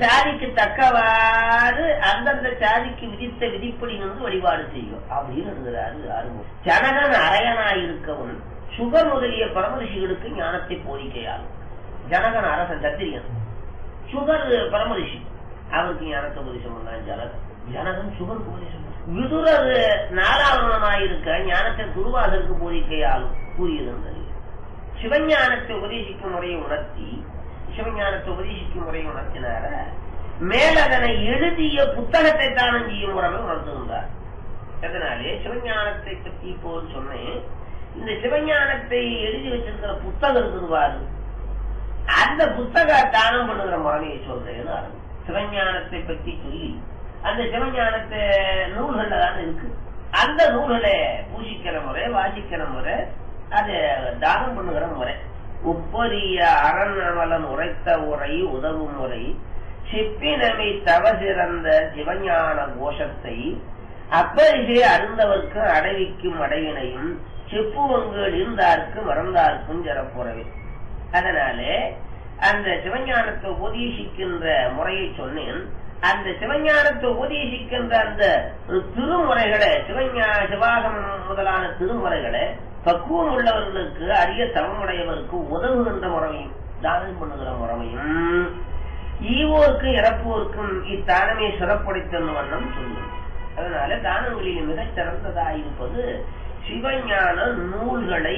சாதிக்கு தக்கவாறு அந்தந்த சாதிக்கு விதித்த விதிப்படி வந்து வழிபாடு செய்யும் அப்படின்னு எழுதுறாரு அருமை ஜனகன் அரையனாயிருக்கவும் சுகர் முதலிய பரமரிஷிகளுக்கு ஞானத்தை போதிக்கையாகும் ஜனகன் அரசன் சத்திரியன் சுகர் பரமரிஷி அவருக்கு ஞானத்தை உபதேசம் பண்ணான் ஜனகன் ஜனகன் சுகருக்கு உபதேசம் பண்ணான். விதுரர் நாலாவணமாயிருக்க ஞானத்தை துருவாதற்கு போதிக்கையாலும் கூறியிருந்தது சிவஞானத்தை உபதேசிக்கும் முறையை உணர்த்தி சிவஞானத்தை உபதேசிக்கும் முறையை உணர்த்தினார மேலதனை எழுதிய புத்தகத்தை தானம் செய்யும் முறைமை உணர்த்துகின்றார் அதனாலே சிவஞானத்தை பற்றி இப்போது சொன்னேன் இந்த சிவஞானத்தை எழுதி வச்சிருக்கிற புத்தகம் இருக்குதுவாரு அந்த புத்தக தானம் பண்ணுகிற முறைமையை சொல்றேன்னு ஆரம்பி சிவஞானத்தை பற்றி சொல்லி அந்த சிவஞானத்தை நூல்கள்ல தானே இருக்கு அந்த நூல்களை பூசிக்கிற முறை வாசிக்கிற முறை அது தானம் பண்ணுகிற முறை உப்பரிய அரணவலன் உரைத்த உரை உதவும் முறை சிப்பினமை தவ சிறந்த சிவஞான கோஷத்தை அப்பரிசை அருந்தவர்க்கு அடைவிக்கும் அடைவினையும் செப்புவங்கள் இருந்தார்க்கு மறந்தார்க்கும் சிறப்புறவே அதனாலே அந்த சிவஞானத்தை உபதேசிக்கின்ற முறையை சொன்னேன் அந்த சிவஞானத்தை உபதேசிக்கின்ற அந்த திருமுறைகளை சிவஞா சிவாகமம் முதலான திருமுறைகளை பக்குவம் உள்ளவர்களுக்கு அரிய தவமுடையவருக்கு உதவுகின்ற முறையும் தானம் பண்ணுகிற முறையும் ஈவோருக்கும் இறப்போருக்கும் இத்தானமே சிறப்புடைத்தன் வண்ணம் சொல்லும் அதனால தானங்களில் மிகச் சிறந்ததாயிருப்பது சிவஞான நூல்களை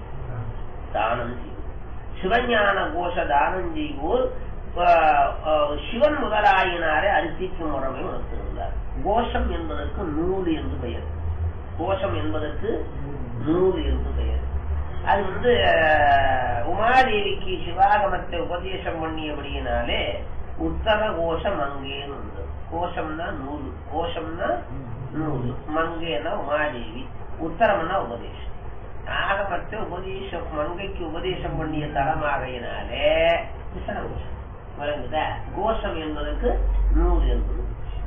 தானம் செய்யும் சிவஞான கோஷ தானம் செய்வோர் ஆஹ், ஆஹ், சிவன் முதலாயினாரை அரிசிக்கும் முறைமை உணர்த்திருந்தார் கோஷம் என்பதற்கு நூல் என்று பெயர் கோஷம் என்பதற்கு நூல் என்று பெயர் அது வந்து ஆஹ், உமாதேவிக்கு சிவாகமத்தை உபதேசம் பண்ணியபடியினாலே உத்தர கோஷம் அங்கேன்னு உண்டு கோஷம்னா நூல் கோஷம்னா நூல் மங்கேனா உமாதேவி உத்தரம்னா உபதேசம் ஆகமத்தை உபதேசம் மங்கைக்கு உபதேசம் பண்ணிய தலமாகையினாலே உத்தர கோஷம் விளங்குதா கோஷம் என்பதற்கு நூல் என்பது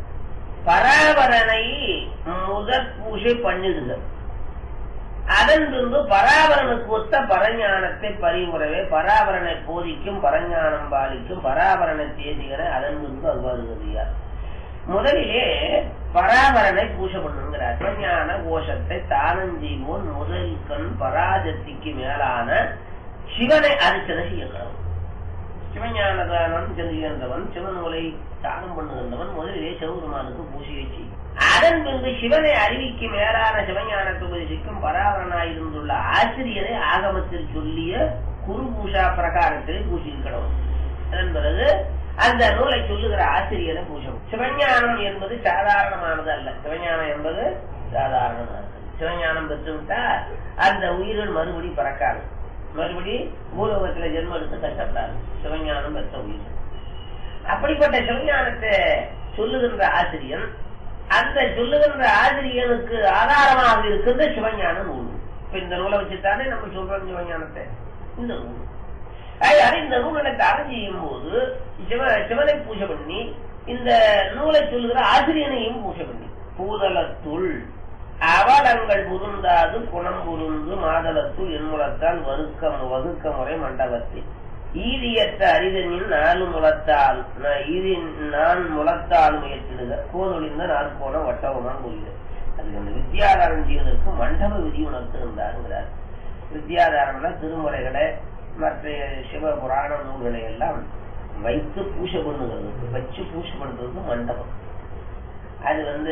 பராபரனை முதற் பூஜை பண்ணிடுதல் அதன் பின்பு பராபரனுக்கு ஒத்த பரஞானத்தை பரிமுறவே பராபரனை போதிக்கும் பரஞானம் பாலிக்கும் பராபரனை தேதிகன அதன் பின்பு அவ்வாறுகிறார் முதலிலே பராபரனை பூஜை பண்ணுங்கிறார் பரஞான கோஷத்தை தானம் செய்வோன் முதல் கண் பராஜத்திக்கு மேலான சிவனை அர்ச்சனை செய்யக்கூடாது சிவஞான தானம் செல்கின்றவன் சிவநூலை தானம் பண்ணுகின்றவன் முதலிலே சிவபெருமானுக்கு பூஜையை செய்யும் அதன் பின்பு சிவனை அறிவிக்கு மேலான சிவஞானத்தை உபதேசிக்கும் பராவரனாயிருந்துள்ள ஆசிரியரை ஆகமத்தில் சொல்லிய குரு பூஷா பிரகாரத்திலே பூஜிக்கணும் அதன் பிறகு அந்த நூலை சொல்லுகிற ஆசிரியரை பூஜம் சிவஞானம் என்பது சாதாரணமானது அல்ல சிவஞானம் என்பது சாதாரணமானது சிவஞானம் பெற்றுவிட்டா அந்த உயிர்கள் மறுபடி பறக்காது மறுபடி பூலோகத்துல ஜென்மம் எடுத்து கஷ்டப்படாது சிவஞானம் பெற்ற உயிர் அப்படிப்பட்ட சிவஞானத்தை சொல்லுகின்ற ஆசிரியன் அந்த சொல்லுகின்ற ஆசிரியனுக்கு ஆதாரமாக இருக்கின்ற சிவஞான நூல் இப்ப இந்த நூலை வச்சுத்தானே நம்ம சொல்றோம் சிவஞானத்தை இந்த நூல் அதனால இந்த நூலை தானம் செய்யும் போது சிவ சிவனை பூஜை பண்ணி இந்த நூலை சொல்லுகிற ஆசிரியனையும் பூஜை பண்ணி பூதலத்துள் அவலங்கள் புருந்தாது குணம் புருந்து மாதளத்துள் என்முலத்தால் வறுக்க வகுக்க முறை மண்டபத்தில் ஈதியற்ற அறிதனின் நாலு முளத்தால் ந- ஈதி நான் முளத்தால் முயற்றிடுக கோதொழிந்த நாற்கோண வட்டவமான் புரியுது அதுக்கு அந்த வித்தியாதாரம் செய்வதற்கு மண்டப விதி உணர்த்திருந்தாருங்கிறார் வித்தியாதாரம்னா திருமுறைகளை மற்ற சிவ புராண நூல்களை எல்லாம் வைத்து பூஜை பண்ணுகிறது வச்சு பூஜை பண்றது மண்டபம் அது வந்து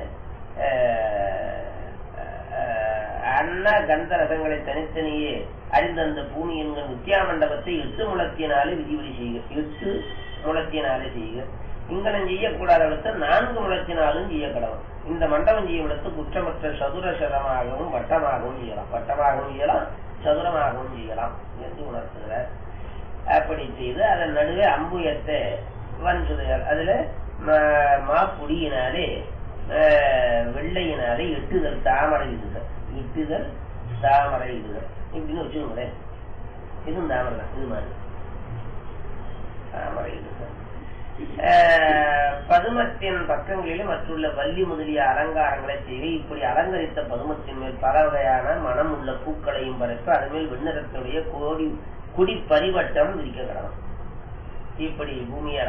அஹ், அஹ், அன்ன கந்த ரசங்களை தனித்தனியே அறிந்த அந்த பூமி என்கிற வித்யா மண்டபத்தை எட்டு முழத்தினாலே விதிவழி செய்க எட்டு முழத்தினாலே செய்க இங்கனம் செய்யக்கூடாத இடத்தை நான்கு முழத்தினாலும் செய்ய கடவுள் இந்த மண்டபம் செய்யும் இடத்து குற்றமற்ற சதுர சதமாகவும் வட்டமாகவும் செய்யலாம் வட்டமாகவும் செய்யலாம் சதுரமாகவும் செய்யலாம் என்று உணர்த்துகிறார் அப்படி செய்து அதன் நடுவே அம்புயத்தை வன்சுதையார் அதுல ம- மாப்புடியினாலே அஹ், வெள்ளையினாலே எட்டுதல் தாமரை இடுதல் இட்டுதல் தாமரை இடுதல் இப்படின்னு வச்சுக்கோங்களேன் இதுவும் தாமரை தான் இது மாதிரி தாமரை இடுதல் அஹ், பதுமத்தின் பக்கங்களிலும் மற்றுள்ள வள்ளி முதலிய அலங்காரங்களை செய்து இப்படி அலங்கரித்த பதுமத்தின் மேல் பல வகையான மனம் உள்ள பூக்களையும் பரப்ப அது மேல் வெண்ணிறத்துடைய கோடி குடி பரிவட்டம் விரிக்க இப்படி பூமியை